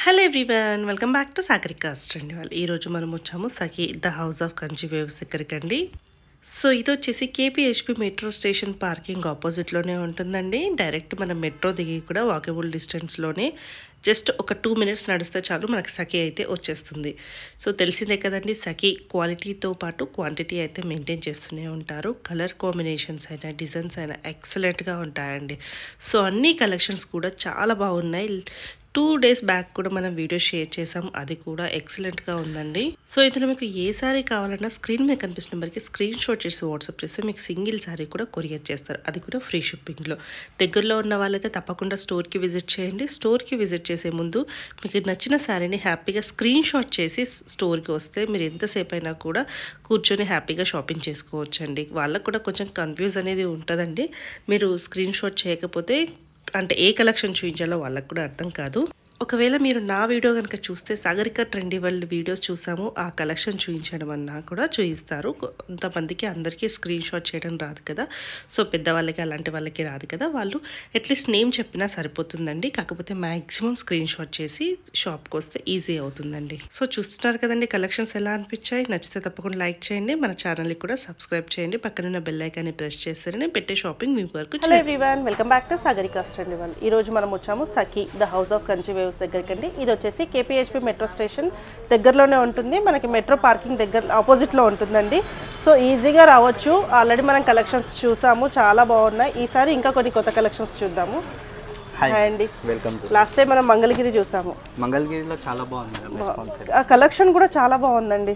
Hello everyone welcome back to సాగరికాస్ట్ అండి వాళ్ళు ఈరోజు మనం వచ్చాము Sakhi the house of Kanchi weaves దగ్గరికి అండి సో ఇది వచ్చేసి కేపీహెచ్పి మెట్రో స్టేషన్ పార్కింగ్ ఆపోజిట్లోనే ఉంటుందండి డైరెక్ట్ మనం మెట్రో దిగి కూడా వాకబుల్ డిస్టెన్స్లోనే జస్ట్ ఒక టూ మినిట్స్ నడిస్తే చాలు మనకి సఖీ అయితే వచ్చేస్తుంది సో తెలిసిందే కదండి సఖీ క్వాలిటీతో పాటు క్వాంటిటీ అయితే మెయింటైన్ చేస్తూనే ఉంటారు కలర్ కాంబినేషన్స్ అయినా డిజైన్స్ అయినా ఎక్సలెంట్గా ఉంటాయండి సో అన్ని కలెక్షన్స్ కూడా చాలా బాగున్నాయి టూ డేస్ బ్యాక్ కూడా మనం వీడియో షేర్ చేసాం అది కూడా ఎక్సలెంట్గా ఉందండి సో ఇందులో మీకు ఏ సారీ కావాలన్నా స్క్రీన్ మీద కనిపిస్తున్న నెంబర్కి స్క్రీన్ షాట్ చేసి వాట్సాప్ చేస్తే మీకు సింగిల్ సారీ కూడా కొరియర్ చేస్తారు అది కూడా ఫ్రీ షిప్పింగ్లో దగ్గరలో ఉన్న వాళ్ళైతే తప్పకుండా స్టోర్కి విజిట్ చేయండి స్టోర్కి విజిట్ చేసే ముందు మీకు నచ్చిన శారీని హ్యాపీగా స్క్రీన్ షాట్ చేసి స్టోర్కి వస్తే మీరు ఎంతసేపు అయినా కూడా కూర్చొని హ్యాపీగా షాపింగ్ చేసుకోవచ్చండి వాళ్ళకు కూడా కొంచెం కన్ఫ్యూజ్ అనేది ఉంటుందండి మీరు స్క్రీన్ షాట్ చేయకపోతే అంటే ఏ కలెక్షన్ చూపించాలో వాళ్ళకి కూడా అర్థం కాదు ఒకవేళ మీరు నా వీడియో కనుక చూస్తే సాగరిక ట్రెండీ వరల్డ్ వీడియోస్ చూసాము ఆ కలెక్షన్ చూపించడం అన్నా కూడా చూపిస్తారు కొంతమందికి అందరికీ స్క్రీన్ షాట్ చేయడం రాదు కదా సో పెద్దవాళ్ళకి అలాంటి వాళ్ళకి రాదు కదా వాళ్ళు అట్లీస్ట్ నేమ్ చెప్పినా సరిపోతుందండి కాకపోతే మ్యాక్సిమం స్క్రీన్ షాట్ చేసి షాప్కి వస్తే ఈజీ అవుతుందండి సో చూస్తున్నారు కదండి కలెక్షన్స్ ఎలా అనిపించాయి నచ్చితే తప్పకుండా లైక్ చేయండి మన ఛానల్ని కూడా సబ్స్క్రైబ్ చేయండి పక్కనున్న బెల్ ఐకాన్ని ప్రెస్ చేస్తారని పెట్టే షాపింగ్ మీ వరకు hello everyone welcome back to సాగరికాస్ట్ అండి వాళ్ళు ఈ రోజు మనం వచ్చాము Sakhi the house of Kanchi weaves దగ్గరికి అండి ఇది వచ్చేసి కేపీహెచ్పి మెట్రో స్టేషన్ దగ్గరలోనే ఉంటుంది మనకి మెట్రో పార్కింగ్ దగ్గర ఆపోజిట్లో ఉంటుందండి సో ఈజీగా రావచ్చు ఆల్రెడీ మనం కలెక్షన్స్ చూసాము చాలా బాగున్నాయి ఈసారి ఇంకా కొన్ని కొత్త కలెక్షన్స్ చూద్దాము హాయ్ హాయ్ అండి వెల్కమ్ టు లాస్ట్ టైం మనం మంగళగిరి చూసాము మంగళగిరిలో చాలా బాగుంది మేడం రెస్పాన్స్ అయితే. ఆ కలెక్షన్ కూడా చాలా బాగుందండి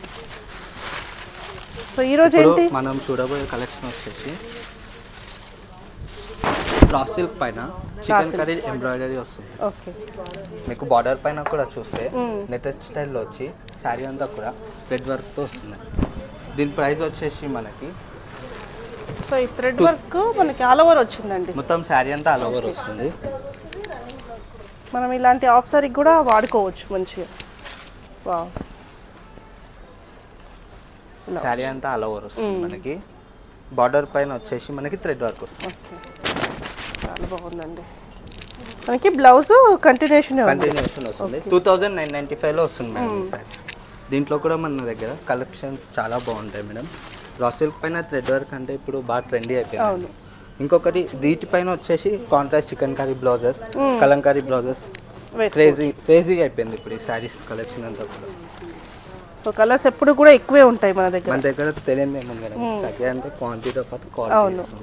సో ఈరోజు ఇప్పుడు ఏంటి మనం చూడబోయే కలెక్షన్ వచ్చేసి రా సిల్క్ పైన చికెన్ కర్రీ ఎంబ్రాయిడరీ వస్తుంది ఓకే మీకు బార్డర్ పైన కూడా చూస్తే నెటెడ్ స్టైల్లో వచ్చి శారీ అంతా కూడా రెడ్ వర్క్తో వస్తుంది దీని ప్రైస్ వచ్చేసి మనకి సో ఈ థ్రెడ్ వర్క్ మనకి ఆల్ ఓవర్ వచ్చిందండి మొత్తం శారీ అంతా ఆల్ ఓవర్ వస్తుంది మనం ఇలాంటి ఆఫ్ సారీ కూడా వాడుకోవచ్చు మంచిగా వావ్ శారీ అంతా ఆల్ ఓవర్ వస్తుంది మనకి బార్డర్ పైన వచ్చేసి మనకి థ్రెడ్ వర్క్ వస్తుంది ఓకే చాలా బాగుందండి మనకి బ్లౌజ్ కంటిన్యూషన్ ఉంది కంటిన్యూషన్ వస్తుంది టూ థౌజండ్ నైన్ నైంటీ ఫైవ్లో వస్తుంది మేడం ఈ సారీస్ దీంట్లో కూడా మన దగ్గర కలెక్షన్స్ చాలా బాగుంటాయి మేడం రా సిల్క్ పైన థ్రెడ్ వర్క్ అంటే ఇప్పుడు బాగా ట్రెండీ అయిపోయింది అవును ఇంకొకటి వీటిపైన వచ్చేసి contrast chicken curry blouses kalamkari blouses వేసుకో క్రేజీ క్రేజీగా అయిపోయింది ఇప్పుడు ఈ శారీస్ కలెక్షన్ అంతా కూడా సో కలర్స్ ఎప్పుడు కూడా ఎక్కువే ఉంటాయి మన దగ్గర మన దగ్గర తెలియదు ఏముంది మేడం తగ్గే అంటే క్వాంటిటీతో పాటు అవును. క్వాలిటీ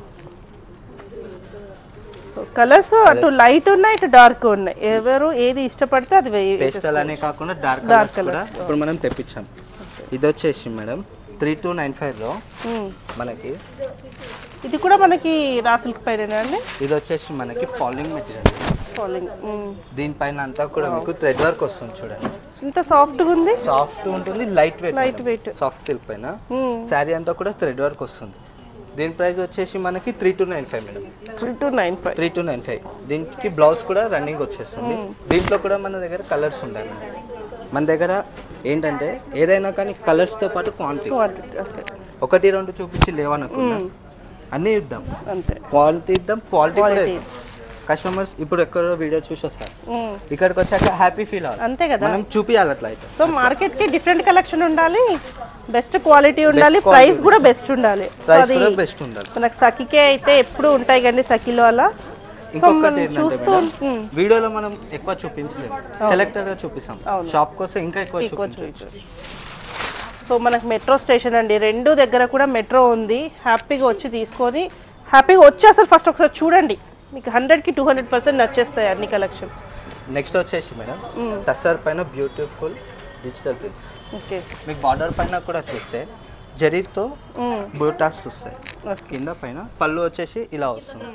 సో కలర్స్ అటు లైట్ ఉన్నాయి ఇటు డార్క్ ఉన్నాయి ఎవరు ఏది ఇష్టపడితే అది వేయ- పేస్టల్ అనే కాకుండా డార్క్ Dark కలర్స్ కూడా ఇప్పుడు మనం తెప్పించాం ఇది వచ్చేసి మేడం త్రీ టూ నైన్ ఫైవ్లో మ్మ్. మనకి ఇది కూడా మనకి రాసిల్క్ పైన అండి ఇది వచ్చేసి మనకి ఫాలింగ్ మెటీరియల్ ఫాలోయింగ్ దీనిపైన అంతా కూడా మీకు థ్రెడ్ వర్క్ వస్తుంది చూడండి ఇంత సాఫ్ట్గా ఉంది సాఫ్ట్ ఉంటుంది light weight Light weight. Soft silk పైన మ్మ్. శారీ అంతా కూడా థ్రెడ్ వర్క్ వస్తుంది దీని ప్రైస్ వచ్చేసి మనకి three two nine five madam three two nine five three two nine five దీనికి బ్లౌజ్ కూడా రన్నింగ్ వచ్చేస్తుంది దీంట్లో కూడా మన దగ్గర కలర్స్ ఉంటాయి మేడం మన దగ్గర ఏంటంటే ఏదైనా కానీ కలర్స్తో పాటు క్వాంటిటీ క్వాంటిటీ ఓకే ఒకటి రెండు చూపించి లేవనుకున్నా అన్నీ ఇద్దాం అంతే క్వాలిటీ ఇద్దాం క్వాలిటీ కూడా Quality. ఇద్దాం కస్టమర్స్ ఇప్పుడు ఎక్కడో వీడియో చూసి వస్తారు మ్మ్. ఇక్కడికి వచ్చాక హ్యాపీ ఫీల్ అవ్వాలి అంతే కదా మనం చూపియాలి అట్లా అయితే సో మార్కెట్ కి డిఫరెంట్ కలెక్షన్ ఉండాలి బెస్ట్ క్వాలిటీ ఉండాలి quality ప్రైస్ కూడా బెస్ట్ ఉండాలి సో ప్రైస్ అది కూడా బెస్ట్ ఉండాలి మనకు సఖికే అయితే ఎప్పుడు ఉంటాయి కండి సఖిలో అలా సో ఇంకొకటి మనం ఏంటంటే చూస్తూ మేడం, వీడియోలో మనం ఎక్కువ చూపించలేము సెలెక్టర్ గా చూపిస్తాం షాప్ కోసం ఇంకా ఎక్కువ ఎక్కువ చూపించవచ్చు సో మనకు మెట్రో స్టేషన్ అండి రెండు దగ్గర కూడా మెట్రో ఉంది హ్యాపీగా వచ్చి తీసుకొని హ్యాపీగా వచ్చి అసలు ఫస్ట్ ఒకసారి చూడండి మీకు హండ్రెడ్కి టూ హండ్రెడ్ పర్సెంట్ నచ్చేస్తాయి అన్ని కలెక్షన్స్ నెక్స్ట్ వచ్చేసి మేడం టస్సర్ పైన బ్యూటిఫుల్ డిజిటల్ ప్రింట్స్ ఓకే మీకు బార్డర్ పైన కూడా చూస్తే జరీతో బూటాస్ వస్తాయి కింద పైన పళ్ళు వచ్చేసి ఇలా వస్తుంది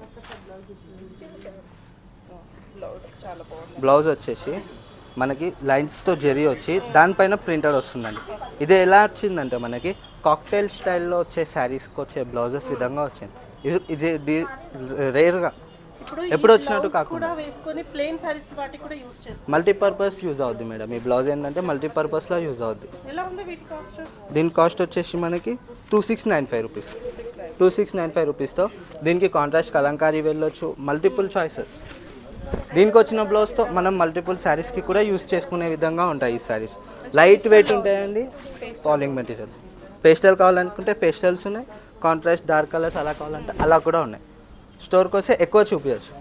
బ్లౌజ్ వచ్చేసి మనకి లైన్స్తో జరీ వచ్చి దానిపైన ప్రింటెడ్ వస్తుందండి ఇది ఎలా వచ్చిందంటే మనకి కాక్టైల్ స్టైల్లో వచ్చే శారీస్కి వచ్చే బ్లౌజెస్ విధంగా వచ్చింది ఇది ఇది డి- రేర్గా ఎప్పుడు వచ్చినట్టు కాకుండా కూడా వేసుకొని ప్లెయిన్ సారీస్ వాటికి కూడా యూస్ చేసుకో మల్టీపర్పస్ యూజ్ అవుద్ది మేడం ఈ బ్లౌజ్ ఏంటంటే మల్టీపర్పస్లో యూజ్ అవుద్ది ఎలా ఉంది వీటి కాస్ట్ దీని కాస్ట్ వచ్చేసి మనకి two six nine five rupees two six nine five రూపీస్తో దీనికి కాంట్రాస్ట్ కలంకారీ వెళ్ళొచ్చు మల్టిపుల్ చాయిసెస్ దీనికి వచ్చిన బ్లౌజ్తో మనం మల్టిపుల్ శారీస్కి కూడా యూస్ చేసుకునే విధంగా ఉంటాయి ఈ శారీస్ లైట్ వెయిట్ ఉంటాయండి ఫాలింగ్ మెటీరియల్ పేస్టల్ కావాలనుకుంటే పేస్టల్స్ ఉన్నాయి కాంట్రాస్ట్ డార్క్ కలర్స్ అలా కావాలంటే అలా కూడా ఉన్నాయి స్టోర్కి వస్తే ఎక్కువ చూపించచ్చు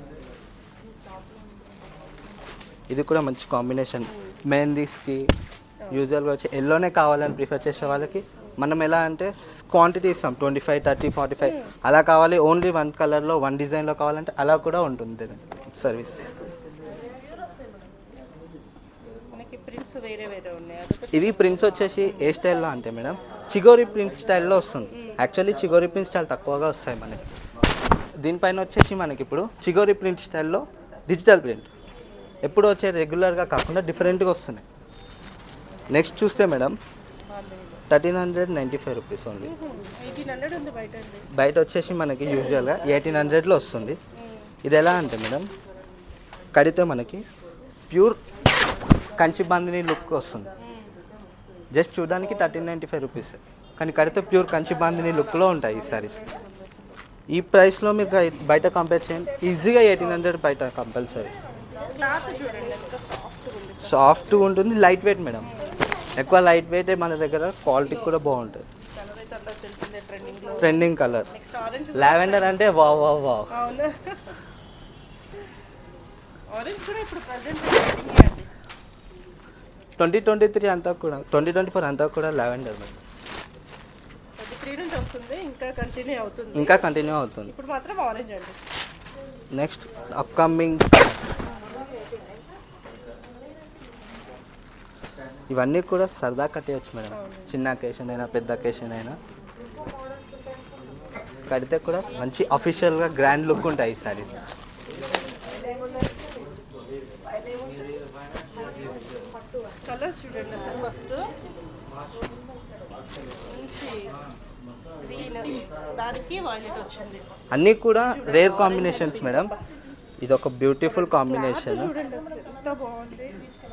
ఇది కూడా మంచి కాంబినేషన్ మెహందీస్కి యూజువల్గా వచ్చి ఎల్లోనే కావాలని ప్రిఫర్ చేసే వాళ్ళకి మనం ఎలా అంటే క్వాంటిటీ ఇస్తాం twenty five thirty forty five అలా కావాలి ఓన్లీ వన్ కలర్లో వన్ డిజైన్లో కావాలంటే అలా కూడా ఉంటుంది సర్వీస్ మనకి ప్రింట్స్ వేరే వేరే ఉన్నాయి అదొక ఇవి ప్రింట్స్ వచ్చేసి ఏ స్టైల్లో అంటే మేడం చిగోరి ప్రింట్ స్టైల్లో వస్తుంది యాక్చువల్లీ చిగోరి ప్రింట్ స్టైల్ తక్కువగా వస్తాయి మనకి దీనిపైన వచ్చేసి మనకి ఇప్పుడు చిగోరి ప్రింట్ స్టైల్లో డిజిటల్ ప్రింట్ ఎప్పుడు వచ్చే రెగ్యులర్గా కాకుండా డిఫరెంట్గా వస్తున్నాయి నెక్స్ట్ చూస్తే madam thirteen hundred ninety five rupees ఉంది ఎయిటీన్ హండ్రెడ్ ఉంది బయట అండి బయట వచ్చేసి మనకి యూజువల్గా ఎయిటీన్ హండ్రెడ్లో వస్తుంది ఇది ఎలా అంటే మేడం కడితే మనకి ప్యూర్ కంచి బాందిని లుక్ వస్తుంది జస్ట్ చూడడానికి థర్టీన్ నైంటీ ఫైవ్ రూపీస్ కానీ కడితే ప్యూర్ కంచి బాందిని లుక్లో ఉంటాయి ఈ సారీస్ ఈ ప్రైస్లో మీరు బయ- బయట కంపేర్ చేయండి ఈజీగా ఎయిటీన్ హండ్రెడ్ బయట కంపల్సరీ క్లాత్ చూడండి ఎంత సాఫ్ట్ ఉంది సాఫ్ట్గా ఉంటుంది లైట్ వెయిట్ మేడం ఎక్కువ లైట్ వెయిట్ మన దగ్గర క్వాలిటీ కూడా బాగుంటుంది కలర్ అయితే అంతా తెలిసిందే ట్రెండింగ్ లో trending colour next orange lavender అంటే వా వా వా అవును ఆరెంజ్ కూడా ఇప్పుడు ప్రజెంట్ ట్రెండింగ్ అండి ట్వంటీ ట్వంటీ త్రీ అంతా కూడా ట్వంటీ ట్వంటీ ఫోర్ అంతా కూడా లావెండర్ మేడం ట్వంటీ త్రీ నుంచి వస్తుంది ఇంకా కంటిన్యూ అవుతుంది ఇంకా కంటిన్యూ అవుతుంది ఇప్పుడు మాత్రం ఆరెంజ్ అండి నెక్స్ట్ అప్కమింగ్ ఇవన్నీ కూడా సరదా కట్టేయచ్చు మేడం చిన్న అకేషన్ అయినా పెద్ద అకేషన్ అయినా కడితే కూడా మంచి అఫీషియల్గా గ్రాండ్ లుక్ ఉంటాయి ఈ సారీస్ కలర్స్ చూడండి అసలు ఫస్ట్ మంచి గ్రీన్ దానికి వైలెట్ వచ్చింది అన్నీ కూడా రేర్ కాంబినేషన్స్ మేడం ఇది ఒక బ్యూటిఫుల్ కాంబినేషన్ చూడండి అసలు ఎంత బాగుంది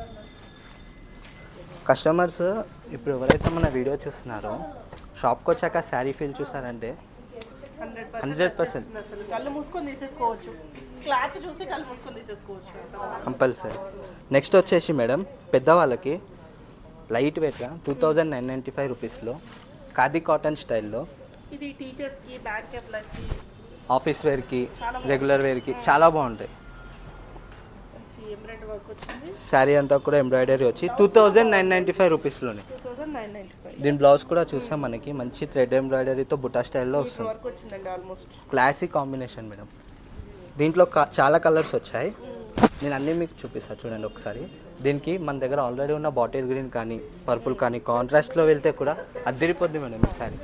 కస్టమర్స్ ఇప్పుడు ఎవరైతే మన వీడియో చూస్తున్నారో షాప్కి వచ్చాక శారీ ఫీల్ చూసారంటే హండ్రెడ్ 100%. అసలు కళ్ళు మూసుకొని తీసేసుకోవచ్చు క్లాత్ చూసి కళ్ళు మూసుకొని తీసేసుకోవచ్చు కంపల్సరీ నెక్స్ట్ వచ్చేసి మేడం పెద్దవాళ్ళకి లైట్ వెయిట్గా two thousand nine ninety five రూపీస్లో ఖాదీ కాటన్ స్టైల్లో ఇది టీచర్స్ కి బ్యాంక్ ఎంప్లాయీస్ కి ఆఫీస్ వేర్కి రెగ్యులర్ వేర్కి చాలా బాగుంటాయి మంచి ఎంబ్రాయిడరీ వర్క్ వచ్చింది శారీ అంతా కూడా ఎంబ్రాయిడరీ వచ్చి two thousand nine ninety five రూపీస్లోనే two thousand nine ninety five దీని బ్లౌజ్ కూడా చూస్తే మనకి మంచి థ్రెడ్ ఎంబ్రాయిడరీతో బుటా స్టైల్లో వస్తుంది వర్క్ వచ్చిందండి ఆల్మోస్ట్ క్లాసిక్ కాంబినేషన్ మేడం దీంట్లో కా- చాలా కలర్స్ వచ్చాయి నేను అన్నీ మీకు చూపిస్తాను చూడండి ఒకసారి దీనికి మన దగ్గర ఆల్రెడీ ఉన్న బాటిల్ గ్రీన్ కానీ పర్పుల్ కానీ కాంట్రాస్ట్లో వెళ్తే కూడా అద్దరిపోద్ది మేడం ఈ శారీ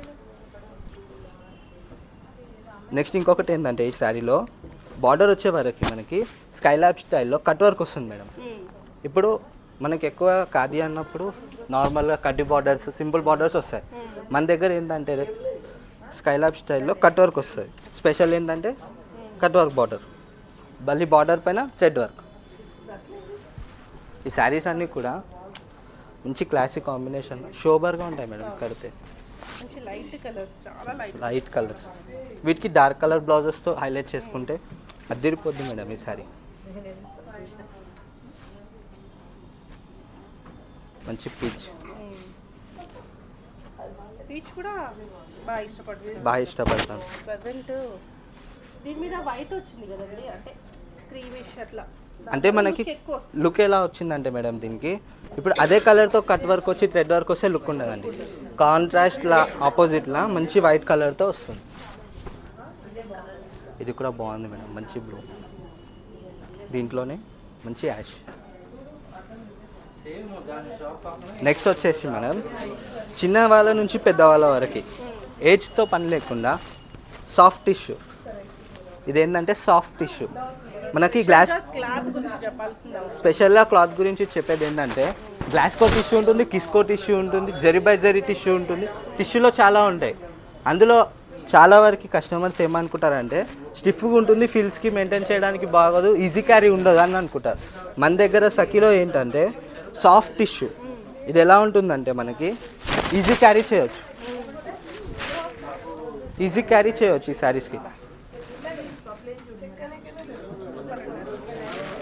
నెక్స్ట్ ఇంకొకటి ఏంటంటే ఈ శారీలో బార్డర్ వచ్చే వరకు మనకి స్కైలాబ్ స్టైల్లో కట్ వర్క్ వస్తుంది మేడం ఇప్పుడు మనకి ఎక్కువ ఖాదీ అన్నప్పుడు నార్మల్గా కడ్డీ బార్డర్స్ సింపుల్ బార్డర్స్ వస్తాయి మన దగ్గర ఏంటంటే స్కైలాబ్ స్టైల్లో కట్ వర్క్ వస్తుంది స్పెషల్ ఏంటంటే కట్ వర్క్ బార్డర్ మళ్ళీ బార్డర్ పైన థ్రెడ్ వర్క్ ఈ శారీస్ అన్నీ కూడా మంచి క్లాసిక్ కాంబినేషన్ షోబర్గా ఉంటాయి మేడం కడితే మంచి లైట్ కలర్స్ చాలా లైట్ లైట్ కలర్స్ వీటికి డార్క్ కలర్ బ్లౌజెస్తో హైలైట్ చేసుకుంటే అద్దరిపోద్ది మేడం ఈ శారీ మంచి పీచ్ పీచ్ కూడా బాగా ఇష్టపడుతుంది బాగా ఇష్టపడతాను ప్రజెంట్ దీని మీద వైట్ వచ్చింది కదండి అంటే క్రీమిష్ అట్లా అంటే మనకి Look ఎక్కువ వస్తుంది లుక్ ఎలా వచ్చిందంటే మేడం దీనికి ఇప్పుడు అదే కలర్తో కట్ వర్క్ వచ్చి థ్రెడ్ వర్క్ వస్తే లుక్ ఉండదండి కాంట్రాస్ట్లా ఆపోజిట్లా మంచి వైట్ కలర్తో వస్తుంది ఇది కూడా బాగుంది మేడం మంచి బ్లూ దీంట్లోనే మంచి యాష్ నెక్స్ట్ వచ్చేసి మేడం చిన్న వాళ్ళ నుంచి పెద్దవాళ్ళ వరకు ఏజ్తో పని లేకుండా సాఫ్ట్ టిష్యూ ఇదేంటంటే సాఫ్ట్ టిష్యూ మనకి గ్లాస్ క్లాత్ గురించి చెప్పాల్సింది అవసరం స్పెషల్గా క్లాత్ గురించి చెప్పేది ఏంటంటే గ్లాస్కో టిష్యూ ఉంటుంది కిస్కో టిష్యూ ఉంటుంది జరీ బై జరీ టిష్యూ ఉంటుంది టిష్యూలో చాలా ఉంటాయి అందులో చాలా వరకు కస్టమర్స్ ఏమనుకుంటారంటే స్టిఫ్గా ఉంటుంది ఫిల్స్కి మెయింటైన్ చేయడానికి బాగోదు ఈజీ క్యారీ ఉండదు అని అనుకుంటారు మన దగ్గర సఖీలో ఏంటంటే సాఫ్ట్ టిష్యూ ఇది ఎలా ఉంటుందంటే మనకి ఈజీ క్యారీ చేయొచ్చు ఈజీ క్యారీ చేయొచ్చు ఈ శారీస్కి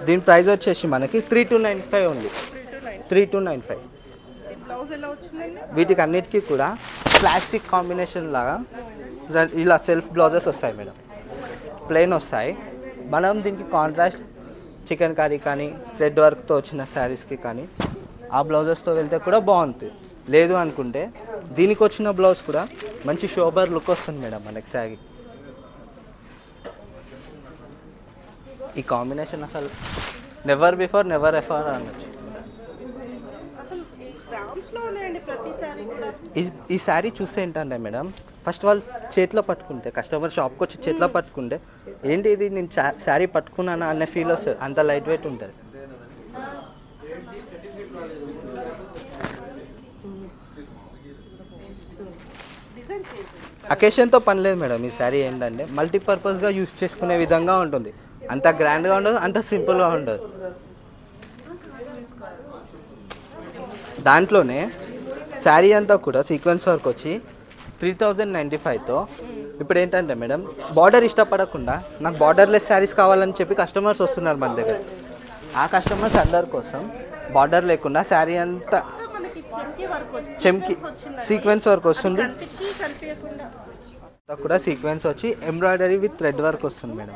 దీని ప్రైస్ వచ్చేసి మనకి త్రీ టూ నైన్ ఫైవ్ ఉంది three two nine three two nine five blouse ఎలా వచ్చిందండి వీటికి అన్నిటికీ కూడా ప్లాస్టిక్ కాంబినేషన్ లాగా ఇలా- ఇలా సెల్ఫ్ బ్లౌజెస్ వస్తాయి మేడం ప్లెయిన్ వస్తాయి మనం దీనికి కాంట్రాస్ట్ చికెన్ కర్రీ కానీ థ్రెడ్ వర్క్తో వచ్చిన శారీస్కి కానీ ఆ బ్లౌజెస్తో వెళ్తే కూడా బాగుంటుంది లేదు అనుకుంటే దీనికి వచ్చిన బ్లౌజ్ కూడా మంచి షోబర్ లుక్ వస్తుంది మేడం మనకి శారీ ఈ కాంబినేషన్ అసలు నెవర్ బిఫోర్ నెవర్ ఎఫర్ అనొచ్చు అసలు ఈ గ్రామ్స్లో ఉన్నాయండి ప్రతిసారి కూడా ఈ ఈ శారీ చూస్తే ఏంటంటే మేడం ఫస్ట్ వాళ్ళు చేతిలో పట్టుకుంటే కస్టమర్ షాప్కి వచ్చి చేతిలో పట్టుకుంటే ఏంటి ఇది నేను చా- శారీ పట్టుకున్నానా అనే ఫీల్ వస్తుంది అంత లైట్ వెయిట్ ఉంటుంది డిజైన్ చేసి అకేషన్తో పని లేదు మేడం ఈ శారీ ఏంటంటే మల్టీపర్పస్గా యూస్ చేసుకునే విధంగా ఉంటుంది అంత గ్రాండ్గా ఉండదు అంత సింపుల్గా ఉండదు దాంట్లోనే శారీ అంతా కూడా సీక్వెన్స్ వర్క్ వచ్చి త్రీ థౌజండ్ నైంటీ ఫైవ్తో ఇప్పుడు ఏంటంటే మేడం బార్డర్ ఇష్టపడకుండా నాకు బార్డర్లెస్ శారీస్ కావాలని చెప్పి కస్టమర్స్ వస్తున్నారు మన దగ్గర ఆ కస్టమర్స్ అందరి కోసం బార్డర్ లేకుండా శారీ అంతా మనకి చెంకి వర్క్ వచ్చింది చెమ్కి సీక్వెన్స్ వర్క్ వస్తుంది కనిపించి కనిపించకుండా అంతా కూడా సీక్వెన్స్ వచ్చి ఎంబ్రాయిడరీ విత్ థ్రెడ్ వర్క్ వస్తుంది మేడం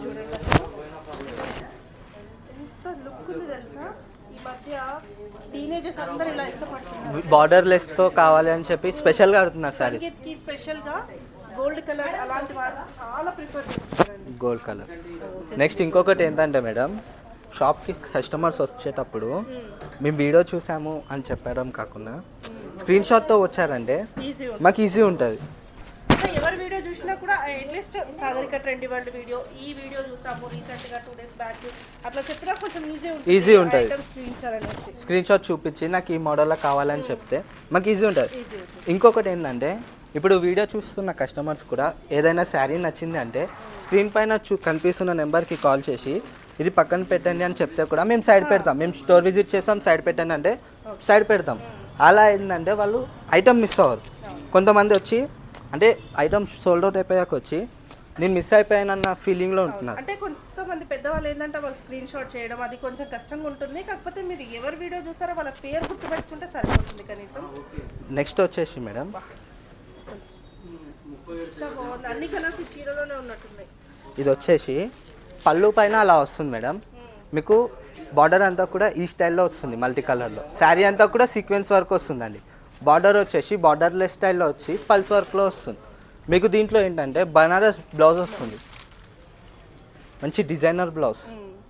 ఎంత లుక్ ఉంది తెలుసా ఈ మధ్య టీనేజర్స్ అందరూ ఇలా ఇష్టపడుతున్నారు బార్డర్లెస్తో కావాలి అని చెప్పి స్పెషల్గా అడుగుతున్నారు శారీస్ సంగీత్కి స్పెషల్గా గోల్డ్ కలర్ అలాంటి వాళ్ళు చాలా ప్రిఫర్ చేస్తున్నారండి గోల్డ్ కలర్ నెక్స్ట్ ఇంకొకటి ఏంటంటే మేడం షాప్కి కస్టమర్స్ వచ్చేటప్పుడు మేము వీడియో చూసాము అని చెప్పడం కాకుండా స్క్రీన్ షాట్తో వచ్చారంటే ఈజీ ఉంటుంది మాకు ఈజీ ఉంటుంది సో ఎవరి వీడియో చూసినా కూడా at least Sagarika trend world video ఈ వీడియో చూసాము రీసెంట్ గా టూ డేస్ బ్యాక్ అట్లా చెప్పినా కొంచెం ఈజీ ఉంటుంది Easy ఉంటది. ఐటమ్స్ చూపించాలనేసి స్క్రీన్ షాట్ చూపించి నాకు ఈ మోడల్లో కావాలని చెప్తే మాకు ఈజీ ఉంటుంది ఈజీ ఉంటుంది ఇంకొకటి ఏంటంటే ఇప్పుడు వీడియో చూస్తున్న కస్టమర్స్ కూడా ఏదైనా శారీ నచ్చింది అంటే స్క్రీన్ పైన చూ కనిపిస్తున్న నెంబర్కి కాల్ చేసి ఇది పక్కన పెట్టండి అని చెప్తే కూడా మేము సైడ్ పెడతాం మేము స్టోర్ విజిట్ చేస్తాం సైడ్ పెట్టండి అంటే సైడ్ పెడతాం అలా ఏంటంటే వాళ్ళు ఐటమ్ మిస్ అవ్వరు కొంతమంది వచ్చి అంటే ఐటమ్ సోల్డ్ అవుట్ అయిపోయాక వచ్చి నేను మిస్ అయిపోయానన్న ఫీలింగ్లో ఉంటున్నారు అంటే కొంతమంది పెద్దవాళ్ళు ఏంటంటే వాళ్ళు స్క్రీన్ షాట్ చేయడం అది కొంచెం కష్టంగా ఉంటుంది కాకపోతే మీరు ఎవరి వీడియో చూస్తారో వాళ్ళ పేరు గుర్తుపెట్టుకుంటే సరిపోతుంది కనీసం నెక్స్ట్ వచ్చేసి మేడం ఎంత బాగుంది అన్ని కలర్స్ ఈ చీరలోనే ఉన్నట్టున్నాయి ఇది వచ్చేసి పళ్ళు పైన అలా వస్తుంది మేడం మీకు బార్డర్ అంతా కూడా ఈ స్టైల్లో వస్తుంది మల్టీ కలర్లో శారీ అంతా కూడా సీక్వెన్స్ వర్క్ వస్తుందండి బార్డర్ వచ్చేసి బార్డర్లెస్ స్టైల్లో వచ్చి పల్స్ వర్క్లో వస్తుంది మీకు దీంట్లో ఏంటంటే బనారస్ బ్లౌజ్ వస్తుంది మంచి డిజైనర్ బ్లౌజ్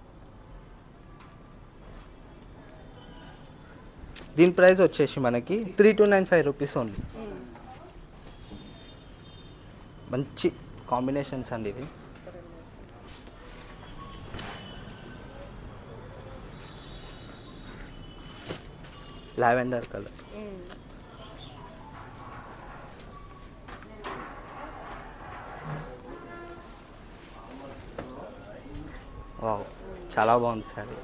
దీని ప్రైస్ వచ్చేసి మనకి three two nine five rupees only మంచి కాంబినేషన్స్ అండి ఇవి లావెండర్ కలర్ వావ్ చాలా బాగుంది సారీ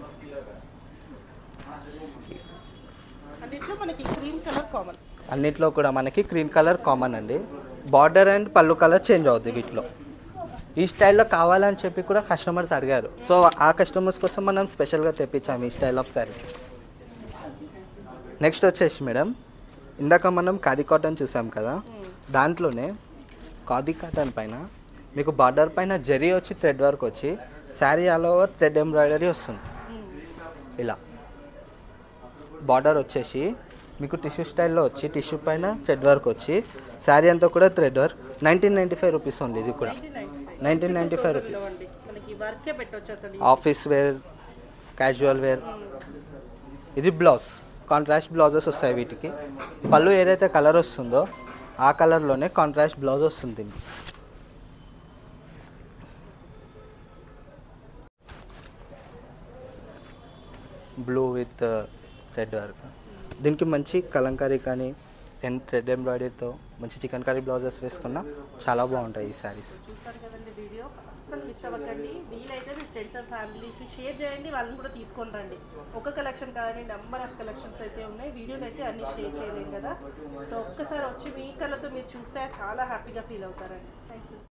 అన్నిట్లో మనకి గ్రీన్ కలర్ కామన్ అన్నిట్లో కూడా మనకి క్రీమ్ కలర్ కామన్ అండి బార్డర్ అండ్ పళ్ళు కలర్ చేంజ్ అవుద్ది వీటిలో ఈ స్టైల్లో కావాలని చెప్పి కూడా కస్టమర్స్ అడిగారు సో ఆ కస్టమర్స్ కోసం మనం స్పెషల్గా తెప్పించాము ఈ స్టైల్ ఆఫ్ శారీ నెక్స్ట్ వచ్చేసి మేడం ఇందాక మనం ఖాదీ కాటన్ చూసాం కదా దాంట్లోనే ఖాదీ కాటన్ పైన మీకు బార్డర్ పైన జరీ వచ్చి థ్రెడ్ వర్క్ వచ్చి sari all over thread embroidery వస్తుంది ఇలా బార్డర్ వచ్చేసి మీకు టిష్యూ స్టైల్లో వచ్చి టిష్యూ పైన థ్రెడ్ వర్క్ వచ్చి శారీ అంతా కూడా thread work nineteen ninety five rupees ఉంది ఇది కూడా నైన్టీన్ నైంటీ ఫైవ్ రూపీస్ అండి మనకి వర్కే పెట్టొచ్చు అసలు ఆఫీస్ వేర్ క్యాజువల్ వేర్ ఇది బ్లౌజ్ కాంట్రాస్ట్ బ్లౌజెస్ వస్తాయి వీటికి పళ్ళు ఏదైతే కలర్ వస్తుందో ఆ కలర్లోనే కాంట్రాస్ట్ బ్లౌజ్ వస్తుంది దీనికి. బ్లూ విత్ థ్రెడ్ వర్క్ దీనికి మంచి కలంకారీ కానీ అండ్ థ్రెడ్ ఎంబ్రాయిడరీతో మంచి చికెన్ కర్రీ బ్లౌజెస్ వేసుకున్నా చాలా బాగుంటాయి ఈ శారీస్ చూసారు కదండి వీడియో అస్సలు మిస్ అవ్వకండి వీలైతే మీ ఫ్రెండ్స్ అండ్ ఫ్యామిలీకి షేర్ చేయండి వాళ్ళని కూడా తీసుకొని రండి ఒక కలెక్షన్ కాదండి నెంబర్ ఆఫ్ కలెక్షన్స్ అయితే ఉన్నాయి వీడియోలు అయితే అన్ని షేర్ చేయలేం కదా సో ఒక్కసారి వచ్చి మీ కళ్ళతో మీరు చూస్తే చాలా హ్యాపీగా ఫీల్ అవుతారండి థ్యాంక్ యూ